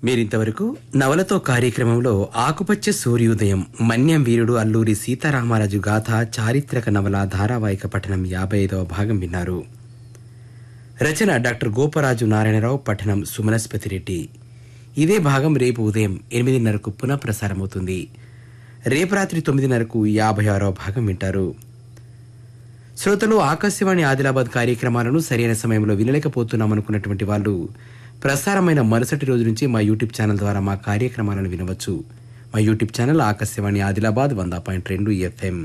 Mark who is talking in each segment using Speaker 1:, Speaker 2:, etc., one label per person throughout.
Speaker 1: మీరింతవరకు నవలతో కార్యక్రమంలో ఆకుపచ్చ సూర్యోదయం మన్యం వీరుడు అల్లూరి సీతారామరాజు గాథ చారిత్రక నవల ధారావాహిక పఠనం యాభై ఐదవ భాగం విన్నారు రచన డాక్టర్ గోపరాజు నారాయణరావు పఠనం సుమనస్పతి రెడ్డి ఇదే భాగం రేపు ఉదయం ఎనిమిదిన్నరకు పునః ప్రసారమవుతుంది రేపు రాత్రి తొమ్మిదిన్నరకు యాభై ఆరవ భాగం వింటారు శ్రోతలు ఆకాశవాణి ఆదిలాబాద్ కార్యక్రమాలను సరైన సమయంలో వినలేకపోతున్నామనుకున్నటువంటి వాళ్ళు ప్రసారమైన మరుసటి రోజు నుంచి మా యూట్యూబ్ ఛానల్ ద్వారా మా కార్యక్రమాలను వినవచ్చు మా యూట్యూబ్ ఛానల్ ఆకాశవాణి ఆదిలాబాద్ వంద పాయింట్ రెండు ఎఫ్ఎం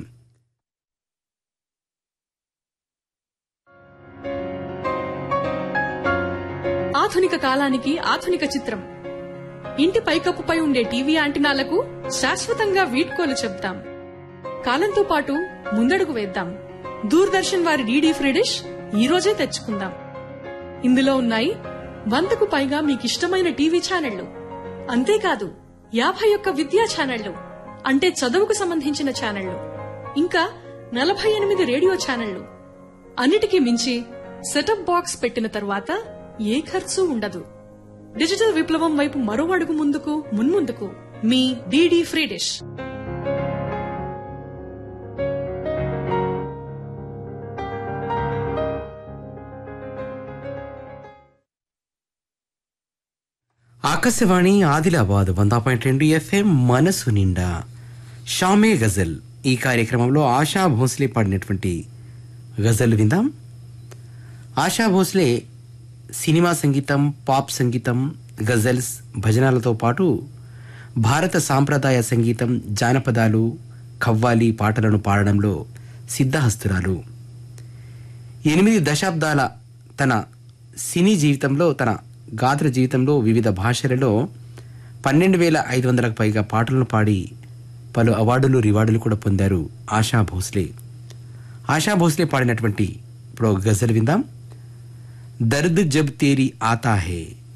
Speaker 2: ఆధునిక కాలానికి ఆధునిక చిత్రం ఇంటి పైకప్పుపై ఉండే టీవీ యాంటినాలకు శాశ్వతంగా వీడ్కోలు చెప్తాం కాలంతో పాటు ముందడుగు వేద్దాం దూరదర్శన్ వారి డీడీ ఫ్రీ డిష్ ఈ రోజే తెచ్చుకుందాం ఇందులో ఉన్నాయి వందకు పైగా మీకిష్టమైన టీవీ ఛానళ్లు అంతేకాదు యాభై ఒక్క విద్యా ఛానళ్లు అంటే చదువుకు సంబంధించిన ఛానళ్లు ఇంకా నలభై ఎనిమిది రేడియో ఛానళ్లు అన్నిటికీ మించి సెటప్ బాక్స్ పెట్టిన తరువాత ఏ ఖర్చు ఉండదు డిజిటల్ విప్లవం వైపు మరో అడుగు ముందుకు మున్ముందుకు మీ DD free dish
Speaker 1: Akashvani Adilabad వంద పాయింట్ రెండు ఎఫ్ఎం మనసు నిండా షామే గజల్ ఈ కార్యక్రమంలో ఆశా భోస్లే పాడినటువంటి గజల్ విందాం ఆశా భోస్లే సినిమా సంగీతం పాప్ సంగీతం గజల్స్ భజనాలతో పాటు భారత సాంప్రదాయ సంగీతం జానపదాలు ఖవ్వాలి పాటలను పాడడంలో సిద్ధహస్తురాలు ఎనిమిది దశాబ్దాల తన సినీ జీవితంలో తన గాత్ర జీవితంలో వివిధ భాషలలో పన్నెండు వేల ఐదు వందలకు పైగా పాటలను పాడి పలు అవార్డులు రివార్డులు కూడా పొందారు ఆశా భోస్లే ఆశా భోస్లే పాడినటువంటి ఇప్పుడు ఒక గజల్ విందాం దర్ద్ జబ్ తేరీ ఆతా హే